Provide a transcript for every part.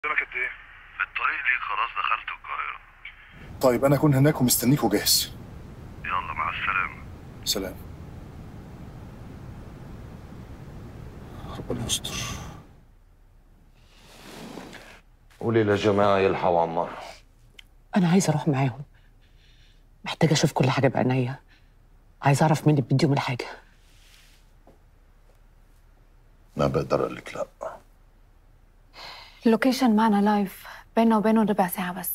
قدامك قد ايه؟ في الطريق ليك خلاص دخلت القاهرة طيب انا اكون هناك ومستنيك وجاهز يلا مع السلامة سلام ربنا يستر قولي للجماعة يلحقوا عمار أنا عايزة أروح معاهم محتاجة أشوف كل حاجة بعينيا عايزة أعرف مين اللي بيديهم الحاجة ما بقدر اقول لك لا اللوكيشن معنا لايف بيننا وبينهم ربع ساعة بس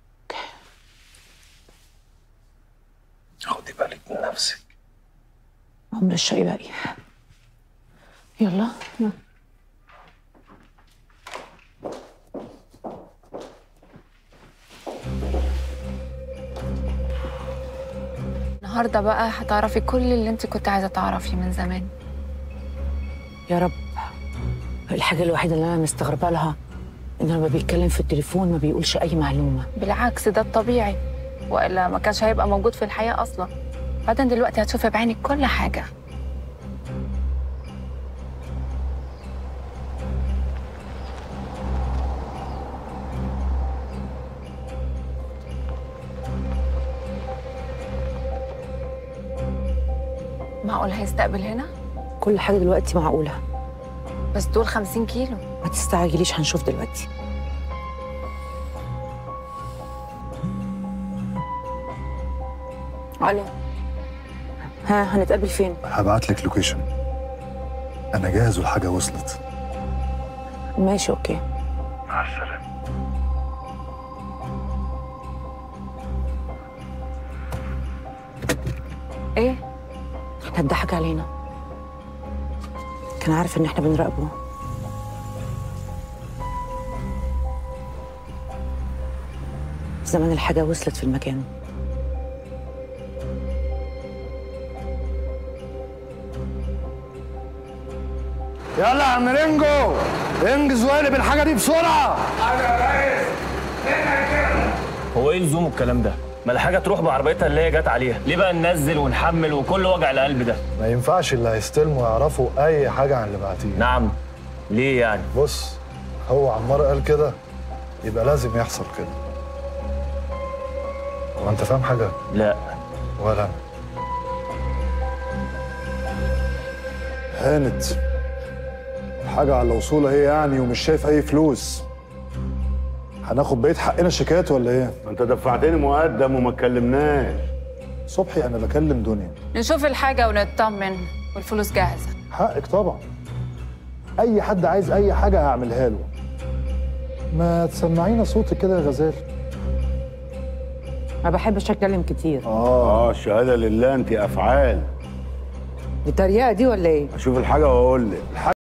خدي بالك من نفسك عمر الشقي باقي يلا يلا. النهاردة بقى هتعرفي كل اللي انت كنت عايزة تعرفيه من زمان يا رب الحاجة الوحيدة اللي أنا مستغربة لها إنه لما بيتكلم في التليفون ما بيقولش أي معلومة بالعكس ده الطبيعي وإلا ما كانش هيبقى موجود في الحياة أصلا بعدين دلوقتي هتشوفي بعينك كل حاجة معقول هيستقبل هنا؟ كل حاجة دلوقتي معقولة بس دول 50 كيلو ما تستعجليش هنشوف دلوقتي الو ها هنتقابل فين؟ هبعت لك لوكيشن انا جاهز والحاجه وصلت ماشي اوكي مع السلامة ايه؟ كان ضحك علينا كان عارف ان احنا بنراقبه زمان الحاجة وصلت في المكان يلا يا عم رينجو انجز وقلب الحاجه دي بسرعه هو ايه لزوم الكلام ده؟ ما الحاجه تروح بعربيتها اللي هي جت عليها، ليه بقى ننزل ونحمل وكل وجع القلب ده؟ ما ينفعش اللي هيستلموا يعرفوا اي حاجه عن اللي بعتيه نعم ليه يعني؟ بص هو عمار قال كده يبقى لازم يحصل كده هو انت فاهم حاجه لا ولا انا هانت الحاجه على وصولها هي يعني ومش شايف اي فلوس هناخد بقيه حقنا شيكات ولا ايه ما انت دفعتني مقدم وما اتكلمناش صبحي انا بكلم دنيا نشوف الحاجة ونطمن والفلوس جاهزة حقك طبعا اي حد عايز اي حاجه هعملها له ما تسمعينا صوتك كده يا غزال ما بحبش اتكلم كتير اه الشهاده لله انت افعال دي تريقة دي ولا ايه؟ اشوف الحاجه واقول لك